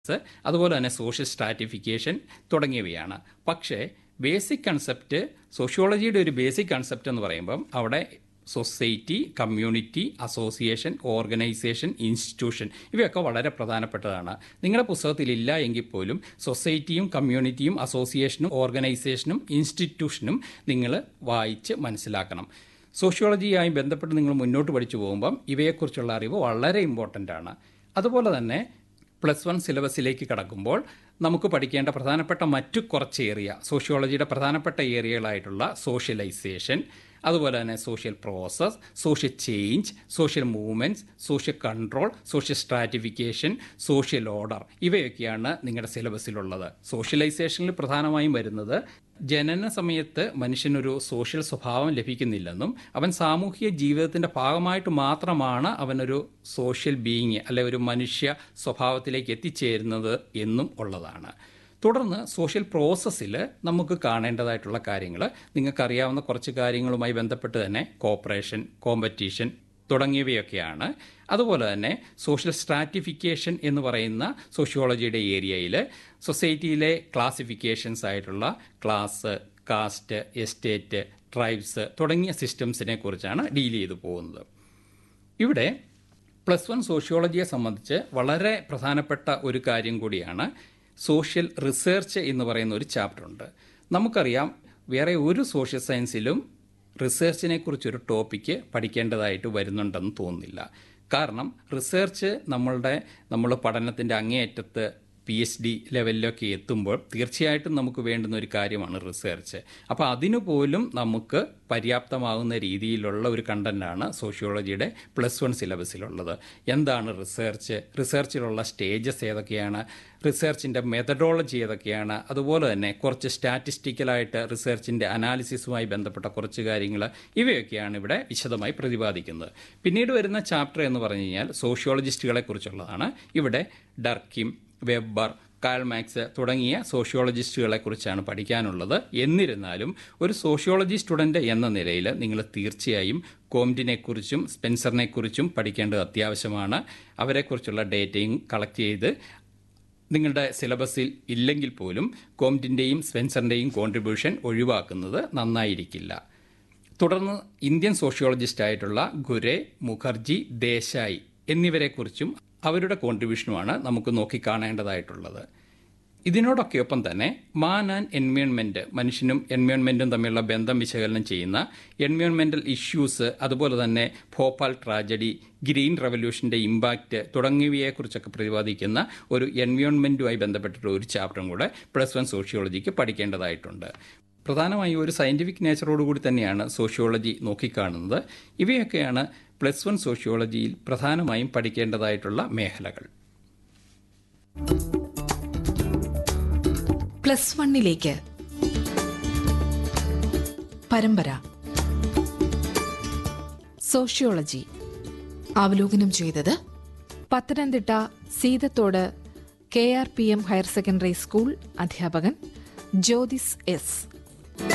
അതുപോലെ തന്നെ social stratification തുടങ്ങിയവയാണ് പക്ഷേ ബേസിക് കൺസെപ്റ്റ് സോഷ്യോളജിയുടെ ഒരു ബേസിക് കൺസെപ്റ്റ് എന്ന് പറയുമ്പം അവിടെ society community association organisation institution ഇവയൊക്കെ വളരെ പ്രധാനപ്പെട്ടതാണ് നിങ്ങളുടെ പുസ്തകത്തിൽ ഇല്ല എങ്കിൽ പോലും സൊസൈറ്റിയും കമ്മ്യൂണിറ്റിയും അസോസിയേഷനും ഓർഗനൈസേഷനും ഇൻസ്റ്റിറ്റ്യൂഷനും നിങ്ങൾ വായിച്ച് മനസ്സിലാക്കണം സോഷ്യോളജിയുമായി ബന്ധപ്പെട്ട് നിങ്ങൾ മുന്നോട്ട് പഠിച്ചു പോകുമ്പം ഇവയെക്കുറിച്ചുള്ള അറിവ് വളരെ ഇമ്പോർട്ടൻ്റ് ആണ് അതുപോലെ തന്നെ പ്ലസ് വൺ സിലബസിലേക്ക് കടക്കുമ്പോൾ നമുക്ക് പഠിക്കേണ്ട പ്രധാനപ്പെട്ട മറ്റു കുറച്ച് ഏരിയ സോഷ്യോളജിയുടെ പ്രധാനപ്പെട്ട ഏരിയകളായിട്ടുള്ള സോഷ്യലൈസേഷൻ അതുപോലെ തന്നെ social process social change social movements social control social stratification social order ഇവയൊക്കെയാണ് നിങ്ങളുടെ സിലബസിലുള്ളത് സോഷ്യലൈസേഷനിൽ പ്രധാനമായും വരുന്നത് ജനന സമയത്ത് മനുഷ്യനൊരു സോഷ്യൽ സ്വഭാവം ലഭിക്കുന്നില്ലെന്നും അവൻ സാമൂഹിക ജീവിതത്തിൻ്റെ ഭാഗമായിട്ട് മാത്രമാണ് അവനൊരു സോഷ്യൽ ബീയിങ് അല്ലെ ഒരു മനുഷ്യ സ്വഭാവത്തിലേക്ക് എത്തിച്ചേരുന്നത് എന്നും ഉള്ളതാണ് തുടർന്ന് സോഷ്യൽ പ്രോസസ്സിൽ നമുക്ക് കാണേണ്ടതായിട്ടുള്ള കാര്യങ്ങൾ നിങ്ങൾക്കറിയാവുന്ന കുറച്ച് കാര്യങ്ങളുമായി ബന്ധപ്പെട്ട് തന്നെ കോപ്പറേഷൻ കോമ്പറ്റീഷൻ തുടങ്ങിയവയൊക്കെയാണ് അതുപോലെ തന്നെ സോഷ്യൽ സ്ട്രാറ്റിഫിക്കേഷൻ എന്ന് പറയുന്ന സോഷ്യോളജിയുടെ ഏരിയയിൽ സൊസൈറ്റിയിലെ ക്ലാസിഫിക്കേഷൻസ് ആയിട്ടുള്ള ക്ലാസ് കാസ്റ്റ് എസ്റ്റേറ്റ് ട്രൈബ്സ് തുടങ്ങിയ സിസ്റ്റംസിനെ കുറിച്ചാണ് ഡീൽ ചെയ്തു പോകുന്നത് ഇവിടെ പ്ലസ് വൺ സോഷ്യോളജിയെ സംബന്ധിച്ച് വളരെ പ്രധാനപ്പെട്ട ഒരു കാര്യം കൂടിയാണ് സോഷ്യൽ റിസർച്ച് എന്ന് പറയുന്ന ഒരു ചാപ്റ്റർ ഉണ്ട് നമുക്കറിയാം വേറെ ഒരു സോഷ്യൽ സയൻസിലും റിസർച്ചിനെ കുറിച്ചൊരു ടോപ്പിക്ക് പഠിക്കേണ്ടതായിട്ട് വരുന്നുണ്ടെന്ന് തോന്നുന്നില്ല കാരണം റിസർച്ച് നമ്മളുടെ നമ്മൾ പഠനത്തിൻ്റെ അങ്ങേയറ്റത്ത് പി എച്ച് ഡി ലെവലിലൊക്കെ എത്തുമ്പോൾ തീർച്ചയായിട്ടും നമുക്ക് വേണ്ടുന്ന ഒരു കാര്യമാണ് റിസർച്ച് അപ്പോൾ അതിനു പോലും നമുക്ക് പര്യാപ്തമാകുന്ന രീതിയിലുള്ള ഒരു കണ്ടന്റാണ് സോഷ്യോളജിയുടെ പ്ലസ് വൺ സിലബസിലുള്ളത് എന്താണ് റിസർച്ച് റിസർച്ചിലുള്ള സ്റ്റേജസ് ഏതൊക്കെയാണ് റിസർച്ചിൻ്റെ മെത്തഡോളജി ഏതൊക്കെയാണ് അതുപോലെ തന്നെ കുറച്ച് സ്റ്റാറ്റിസ്റ്റിക്കലായിട്ട് റിസർച്ചിൻ്റെ അനാലിസിസുമായി ബന്ധപ്പെട്ട കുറച്ച് കാര്യങ്ങൾ ഇവയൊക്കെയാണ് ഇവിടെ വിശദമായി പ്രതിപാദിക്കുന്നത് പിന്നീട് വരുന്ന ചാപ്റ്റർ എന്ന് പറഞ്ഞു കഴിഞ്ഞാൽ സോഷ്യോളജിസ്റ്റുകളെ കുറിച്ചുള്ളതാണ് ഇവിടെ ഡർക്കിം വെബ്ബർ കാൽമാക്സ് തുടങ്ങിയ സോഷ്യോളജിസ്റ്റുകളെ കുറിച്ചാണ് പഠിക്കാനുള്ളത് എന്നിരുന്നാലും ഒരു സോഷ്യോളജി സ്റ്റുഡൻ്റ് എന്ന നിലയിൽ നിങ്ങൾ തീർച്ചയായും കോംറ്റിനെക്കുറിച്ചും സ്പെൻസറിനെക്കുറിച്ചും പഠിക്കേണ്ടത് അത്യാവശ്യമാണ് അവരെക്കുറിച്ചുള്ള ഡേറ്റയും കളക്ട് ചെയ്ത് നിങ്ങളുടെ സിലബസിൽ ഇല്ലെങ്കിൽ പോലും കോംറ്റിൻ്റെയും സ്പെൻസറിൻ്റെയും കോൺട്രിബ്യൂഷൻ ഒഴിവാക്കുന്നത് നന്നായിരിക്കില്ല തുടർന്ന് ഇന്ത്യൻ സോഷ്യോളജിസ്റ്റായിട്ടുള്ള ഗുരെ മുഖർജി ദേശായി എന്നിവരെക്കുറിച്ചും അവരുടെ കോൺട്രിബ്യൂഷനുമാണ് നമുക്ക് നോക്കിക്കാണേണ്ടതായിട്ടുള്ളത് ഇതിനോടൊക്കെയൊപ്പം തന്നെ മാൻ ആൻഡ് എൻവയോൺമെൻറ്റ് മനുഷ്യനും എൻവയോൺമെൻറ്റും തമ്മിലുള്ള ബന്ധം വിശകലനം ചെയ്യുന്ന എൻവയോൺമെൻറ്റൽ ഇഷ്യൂസ് അതുപോലെ തന്നെ ഭോപ്പാൽ ട്രാജഡി ഗ്രീൻ റവല്യൂഷൻ്റെ ഇമ്പാക്റ്റ് തുടങ്ങിയവയെക്കുറിച്ചൊക്കെ പ്രതിപാദിക്കുന്ന ഒരു എൻവയോൺമെൻറ്റുമായി ബന്ധപ്പെട്ടിട്ടുള്ള ഒരു ചാപ്റ്ററും കൂടെ പ്ലസ് വൺ സോഷ്യോളജിക്ക് പഠിക്കേണ്ടതായിട്ടുണ്ട് പ്രധാനമായും ഒരു സയൻറ്റിഫിക് നേച്ചറോടുകൂടി തന്നെയാണ് സോഷ്യോളജി നോക്കിക്കാണുന്നത് ഇവയൊക്കെയാണ് പ്ലസ് വൺ സോഷ്യോളജിയിൽ പ്രധാനമായും പഠിക്കേണ്ടതായിട്ടുള്ള മേഖലകൾ പ്ലസ് വണ്ണിലേക്ക് പരമ്പര സോഷ്യോളജി അവലോകനം ചെയ്തത് Pathanamthitta Seethathode K R P M higher secondary school അധ്യാപകൻ ജ്യോതിസ് എസ്